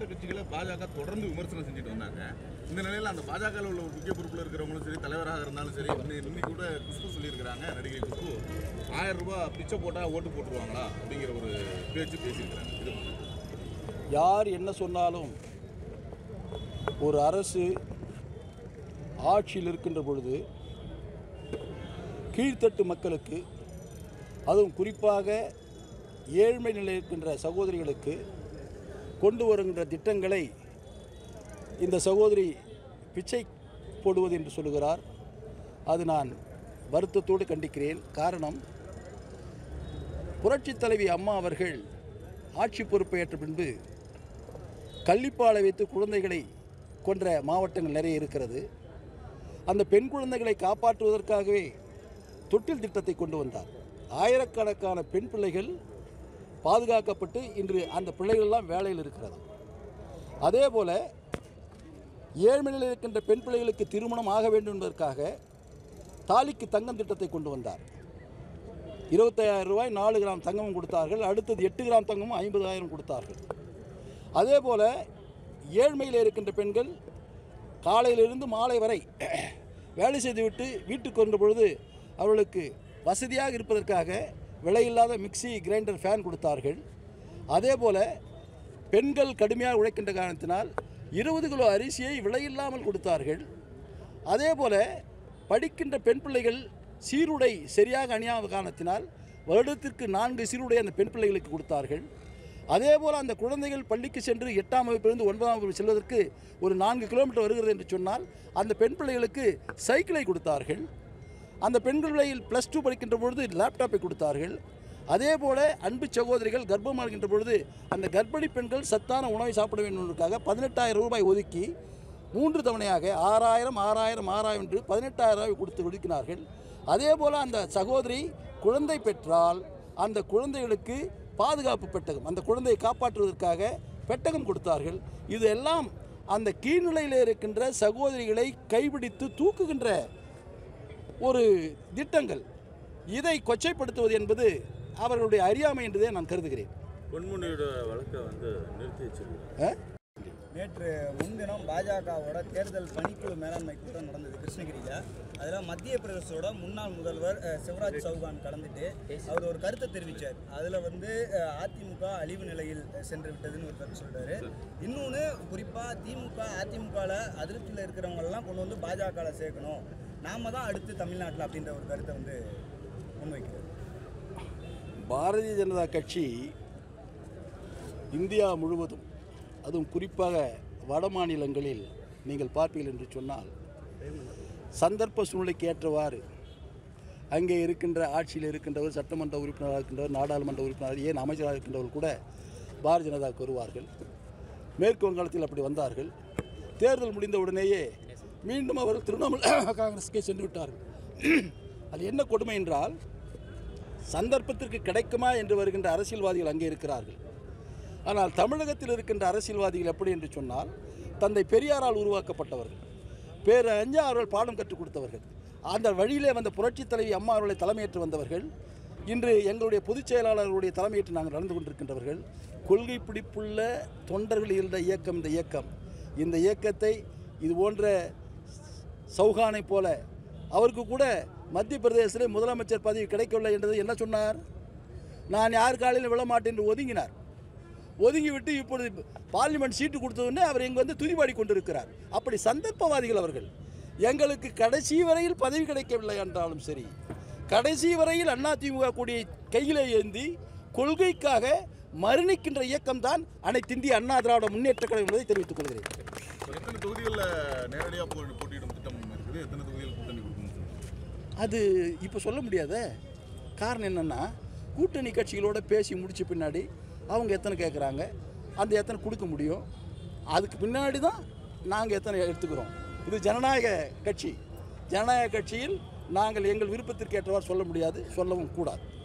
திராவிட கட்சிகளை பாஜக தொடர்ந்து விமர்சனம் செஞ்சுட்டு வந்தாங்க இந்த நிலையில அந்த பாஜக உள்ள ஒரு முக்கிய பொறுப்புல இருக்கிறவங்களும் சரி தலைவராக இருந்தாலும் சரி இன்னி- இன்னைக்கு கூட குஷ்பு சொல்லியிருக்கிறாங்க நடிகை குஷ்பு ஆயிரம் ரூபாய் பிச்சை போட்டா ஓட்டு போட்டுருவாங்களா அப்படிங்கிற ஒரு பேச்சு பேசியிருக்கிறாங்க இது யார் என்ன சொன்னாலும் ஒரு அரசு ஆட்சியில் இருக்கின்ற பொழுது கீழ்த்தட்டு மக்களுக்கு அதுவும் குறிப்பாக ஏழ்மை நிலையில் இருக்கின்ற சகோதரிகளுக்கு கொண்டு வருகின்ற திட்டங்களை இந்த சகோதரி பிச்சை போடுவது என்று சொல்லுகிறார் அது நான் வருத்தத்தோடு கண்டிக்கிறேன் காரணம் புரட்சித் தலைவி அம்மா அவர்கள் ஆட்சி பொறுப்பேற்ற பின்பு கள்ளிப்பாலை வைத்து குழந்தைகளை கொன்ற மாவட்டங்கள் நிறைய இருக்கிறது அந்த பெண் குழந்தைகளை காப்பாற்றுவதற்காகவே தொட்டில் திட்டத்தை கொண்டு வந்தார் ஆயிரக்கணக்கான பெண் பிள்ளைகள் பாதுகாக்கப்பட்டு இன்று அந்த பிள்ளைகள் எல்லாம் வேலையில் இருக்கிறது அதே போல ஏழ்மை நிலையில் இருக்கின்ற பெண் பிள்ளைகளுக்கு திருமணம் ஆக வேண்டும் என்பதற்காக தாலிக்கு தங்கம் திட்டத்தை கொண்டு வந்தார் இருபத்தையாயிரம் ரூபாய் நாலு கிராம் தங்கமும் கொடுத்தார்கள் அடுத்தது எட்டு கிராம் தங்கமும் ஐம்பதாயிரம் கொடுத்தார்கள் அதே போல் ஏழ்மையில் இருக்கின்ற பெண்கள் காலையிலிருந்து மாலை வரை வேலை செய்துவிட்டு வீட்டுக்கு வந்த பொழுது அவர்களுக்கு வசதியாக இருப்பதற்காக விலையில்லாத மிக்ஸி கிரைண்டர் ஃபேன் கொடுத்தார்கள் அதே போல் பெண்கள் கடுமையாக உழைக்கின்ற காரணத்தினால் இருபது கிலோ அரிசியை விலையில்லாமல் கொடுத்தார்கள் அதே போல படிக்கின்ற பெண் பிள்ளைகள் சீருடை சரியாக அணியாத காரணத்தினால் வருடத்திற்கு நான்கு சீருடை அந்த பெண் பிள்ளைகளுக்கு கொடுத்தார்கள் அதே போல் அந்த குழந்தைகள் பள்ளிக்கு சென்று எட்டாம் வகுப்பிலிருந்து ஒன்பதாம் வகுப்பு செல்வதற்கு ஒரு நான்கு கிலோமீட்டர் வருகிறது என்று சொன்னால் அந்த பெண் பிள்ளைகளுக்கு சைக்கிளை கொடுத்தார்கள் அந்த பெண் பிள்ளைகள் ப்ளஸ் டூ படிக்கின்ற பொழுது லேப்டாப்பை கொடுத்தார்கள் அதே போல அன்பு சகோதரிகள் கர்ப்பமாகின்ற பொழுது அந்த கர்ப்பிணி பெண்கள் சத்தான உணவை சாப்பிட வேண்டும் என்பதற்காக பதினெட்டாயிரம் ரூபாய் ஒதுக்கி மூன்று தவணையாக ஆறாயிரம் ஆறாயிரம் ஆறாயிரம் என்று பதினெட்டாயிரம் ரூபாய் கொடுத்து ஒதுக்கினார்கள் அதே போல் அந்த சகோதரி குழந்தை பெற்றால் அந்த குழந்தைகளுக்கு பாதுகாப்பு பெட்டகம் அந்த குழந்தையை காப்பாற்றுவதற்காக பெட்டகம் கொடுத்தார்கள் இது எல்லாம் அந்த கீழ்நிலையில் இருக்கின்ற சகோதரிகளை கைபிடித்து தூக்குகின்ற ஒரு திட்டங்கள் இதை கொச்சைப்படுத்துவது என்பது அவர்களுடைய அறியாமை என்றதே நான் கருதுகிறேன் பொன்முனியோட வழக்கை வந்து நிறுத்தி வச்சிருக்காங்க அஹ்? நேற்று முன்தினம் பாஜகவோட தேர்தல் பணிக்குழு மேலாண்மை கூட்டம் நடந்தது கிருஷ்ணகிரியில் அதில் மத்திய பிரதேசோட முன்னாள் முதல்வர் அஹ், சிவராஜ் சௌகான் கலந்துட்டு அவர் ஒரு கருத்தை தெரிவித்தார் அதில் வந்து அஹ், அதிமுக அழிவு நிலையில் சென்று விட்டதுன்னு ஒரு கருத்து சொல்றாரு இன்னொன்று குறிப்பாக திமுக அதிமுகவில் அதிருப்தியில் இருக்கிறவங்களெல்லாம் கொண்டு வந்து பாஜகவில் சேர்க்கணும் நாம தான் அடுத்து தமிழ்நாட்டில் அப்படின்ற ஒரு கருத்தை வந்து முன்வைக்கிறார் பாரதிய ஜனதா கட்சி இந்தியா முழுவதும் அதுவும் குறிப்பாக வட மாநிலங்களில் நீங்கள் பார்ப்பீர்கள் என்று சொன்னால் சந்தர்ப்ப சூழ்நிலைக்கு ஏற்றவாறு அங்கே இருக்கின்ற ஆட்சியில் இருக்கின்றவர் சட்டமன்ற உறுப்பினராக இருக்கின்றவர் நாடாளுமன்ற உறுப்பினர் ஏன் அமைச்சராக இருக்கின்றவர் கூட பாரதிய ஜனதாவுக்கு வருவார்கள் மேற்கு வங்காளத்தில் அப்படி வந்தார்கள் தேர்தல் முடிந்த உடனேயே மீண்டும் அவர் திரிணாமுல் காங்கிரஸுக்கே சென்று விட்டார்கள் அது என்ன கொடுமை என்றால் சந்தர்ப்பத்திற்கு கிடைக்குமா என்று வருகின்ற அரசியல்வாதிகள் அங்கே இருக்கிறார்கள் ஆனால் தமிழகத்தில் இருக்கின்ற அரசியல்வாதிகள் எப்படி என்று சொன்னால் தந்தை பெரியாரால் உருவாக்கப்பட்டவர்கள் பேர் அஞ்சா அவர்கள் பாடம் கற்றுக் கொடுத்தவர்கள் அந்த வழியிலே வந்த புரட்சித் தலைவி அம்மா அவர்களை தலைமையேற்று வந்தவர்கள் இன்று எங்களுடைய பொதுச் செயலாளர்களுடைய தலைமையேற்று நாங்கள் நடந்து கொண்டிருக்கின்றவர்கள் கொள்கை பிடிப்புள்ள தொண்டர்கள் இருந்த இயக்கம் இந்த இயக்கம் இந்த இயக்கத்தை இது போன்ற சௌகானை போல அவருக்கு கூட மத்திய பிரதேசத்திலே முதலமைச்சர் பதவி கிடைக்கவில்லை என்றது என்ன சொன்னார் நான் யார் காலையில் விழமாட்டேன் என்று ஒதுங்கினார் ஒதுங்கிவிட்டு இப்பொழுது பார்லிமெண்ட் சீட்டு கொடுத்ததுன்னே அவர் இங்கே வந்து துதிபாடி கொண்டிருக்கிறார் அப்படி சந்தர்ப்பவாதிகள் அவர்கள் எங்களுக்கு கடைசி வரையில் பதவி கிடைக்கவில்லை என்றாலும் சரி கடைசி வரையில் அதிமுக கொடியை கையிலே ஏந்தி கொள்கைக்காக மரணிக்கின்ற இயக்கம்தான் அனைத்து இந்திய அண்ணா திராவிட முன்னேற்ற கழகம் என்பதை தெரிவித்துக் கொள்கிறேன் இப்ப எத்தனை தொகுதிகளில் நேரடியாக போட்டியிடும் திட்டம் இருக்குது எத்தனை தொகுதிகள் கூட்டணி கொடுக்கணும்னு சொல்லுங்க அது இப்போ சொல்ல முடியாதே காரணம் என்னென்னா கூட்டணி கட்சிகளோட பேசி முடிச்ச பின்னாடி அவங்க எத்தனை கேட்குறாங்க அந்த எத்தனை கொடுக்க முடியும் அதுக்கு பின்னாடி தான் நாங்கள் எத்தனை எடுத்துக்கிறோம் இது ஜனநாயக கட்சி ஜனநாயக கட்சியில் நாங்கள் எங்கள் விருப்பத்திற்கு ஏற்றவாறு சொல்ல முடியாது சொல்லவும் கூடாது